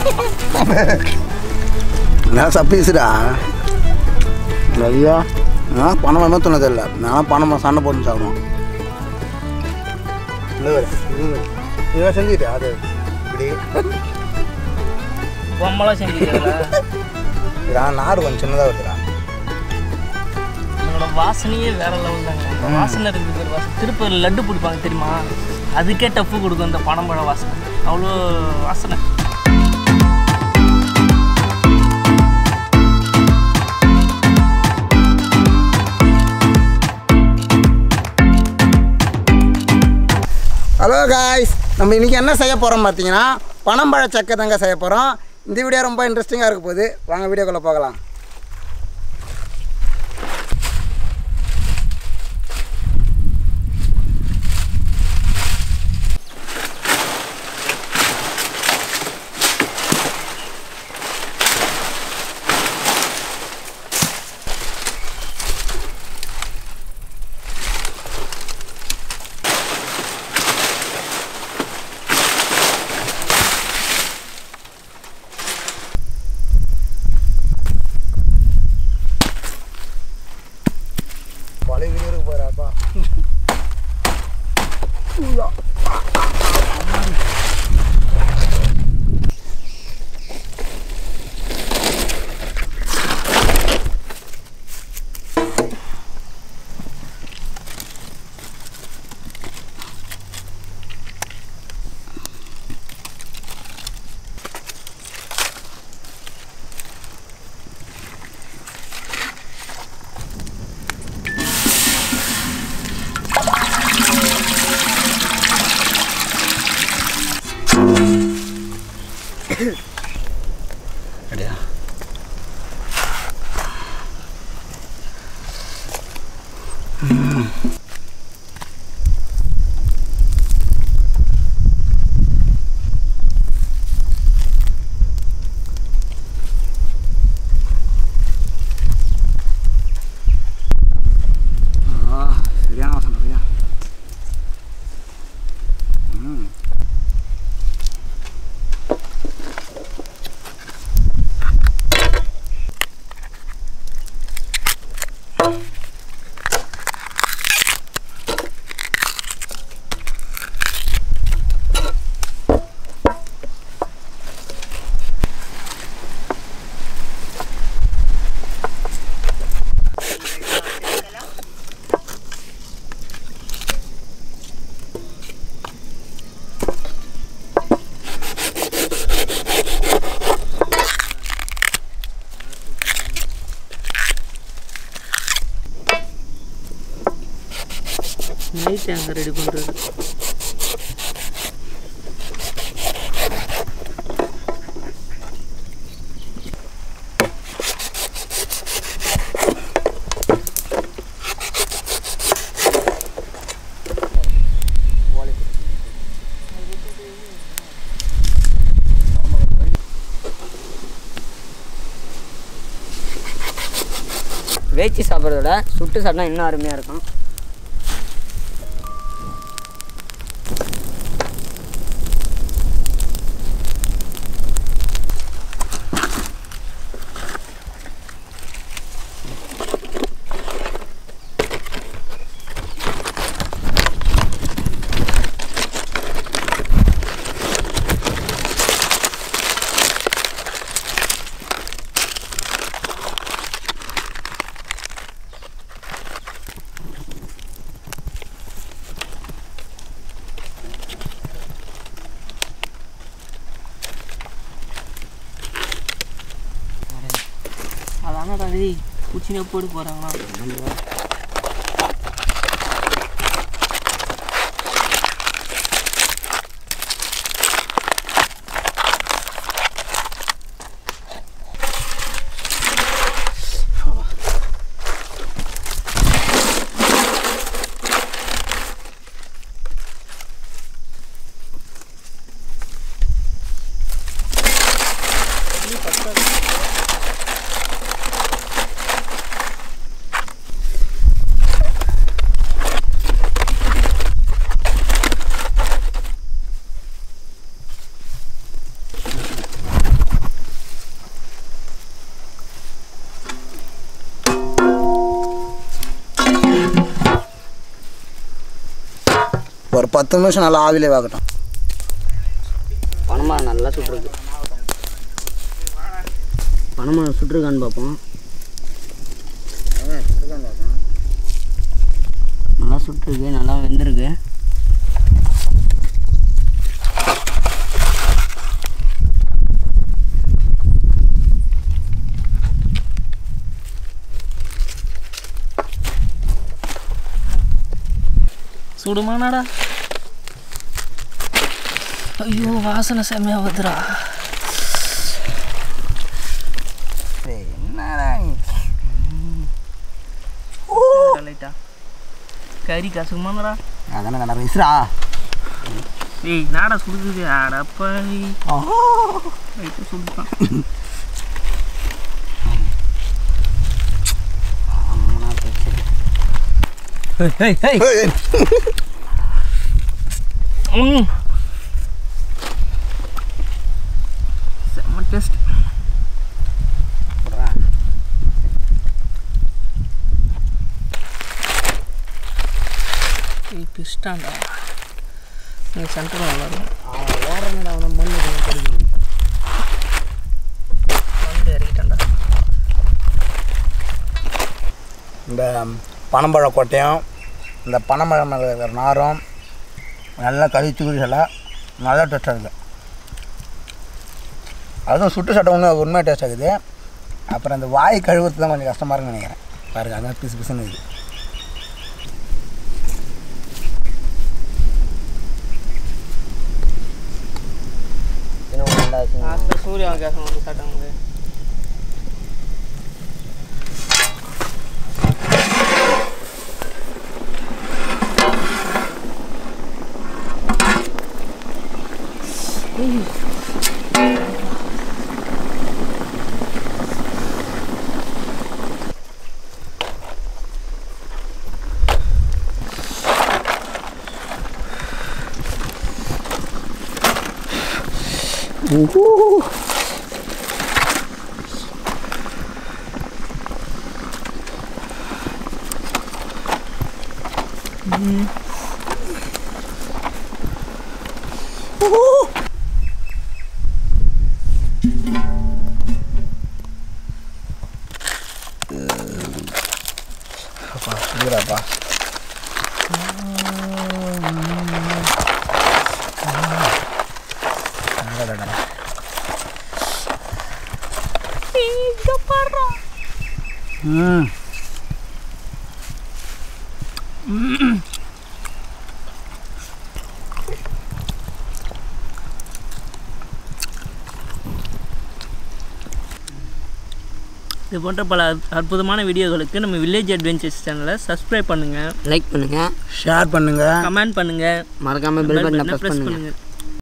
நான் சப்பீஸுடா ஐயா நான் பணம் வேணுமே தோணுதில்லை நான் பணம் சண்டை போட்டு சாப்பிடுவோம் இவன் செஞ்சுட்டு அது இப்படி பொம்மலாம் செஞ்சுக்கிறதுல நான் நாடு கொஞ்சம் சின்னதாக வருதுடா உங்களோட வாசனையே வேற லெவல் தாங்க அந்த வாசனை இருக்குது பேர் வாசனை திருப்பதி லட்டு பிடிப்பாங்க தெரியுமா அதுக்கே டப்பு கொடுக்கும் இந்த பனம்பழ வாசனை அவ்வளோ வாசனை ஹலோ காய்ஸ் நம்ம இன்றைக்கி என்ன செய்ய போகிறோம் பார்த்தீங்கன்னா பனம்பழ சக்கை தாங்க செய்ய போகிறோம் இந்த வீடியோ ரொம்ப இன்ட்ரெஸ்டிங்காக இருக்க போகுது வாங்க வீடியோக்குள்ளே போகலாம் பழைய வீடியோ இருக்கு போகிறாப்பா அப்படியா ஆ சரியான வாசனை பையா ம் நைட் அங்கே ரெடி பண்ணுறது வேச்சி சாப்பிட்றத விட சுட்டு சாப்பிட்டா இன்னும் அருமையாக இருக்கும் அதான தகுதி பூச்சினை போட்டு போகிறாங்களா பத்து நிமிஷம் நல்லா ஆவிலே வாக்கட்டும் பனைமரம் நல்லா சுட்டுருக்கு பனைமரம் சுட்டுருக்கான்னு பார்ப்போம் நல்லா சுட்டுருக்கு நல்லா வெந்திருக்கு சுடுமானாடா ஐயோ வாசனை செம்மையா வருதுடா என்னடா நீ லைட்டா கறி கசுமானடா அதானே கடை ரைஸ்ரா ஏய் நாடா சுடுக்குது அடப்பாவி லைட்டாக சுடுப்பான் ம் செம்ம டேஸ்ட் ஏய் பிஸ்டாண்டா நீ சென்டர் நல்லா இருக்கும் வந்து இறங்கிட்டான்டா இந்த பனம்பழ கொட்டையும் இந்த பனம்பழம் மேலே இருக்கிற நாரும் நல்லா கழிச்சு குடிச்சலாம் நல்லா டேஸ்ட்டாக இருக்குது அதுவும் சுட்டு சட்டை ஒன்று உண்மையாக டேஸ்ட் ஆகுது அப்புறம் இந்த வாய் கழுவுறது தான் கொஞ்சம் கஷ்டமாக இருக்குன்னு நினைக்கிறேன் பாருங்க அதான் பிசு பிசுன்னு இருக்குது லாஸ்ட்டில் சூர்யா கேசம் வந்து சாப்பிட்டாங்க அப்பா புரியுறாப்பா ம் இது போன்ற பல அற்ப- அற்புதமான வீடியோகளுக்கு நம்ம வில்லேஜ் அட்வென்ச்சர்ஸ் சேனலை சப்ஸ்கிரைப் பண்ணுங்கள் லைக் பண்ணுங்கள் ஷேர் பண்ணுங்கள் கமெண்ட் பண்ணுங்கள் மறக்காமல் பெல் பட்டனை ப்ரெஸ் ப்ரெஸ் பண்ணுங்கள் பண்ணுங்கள்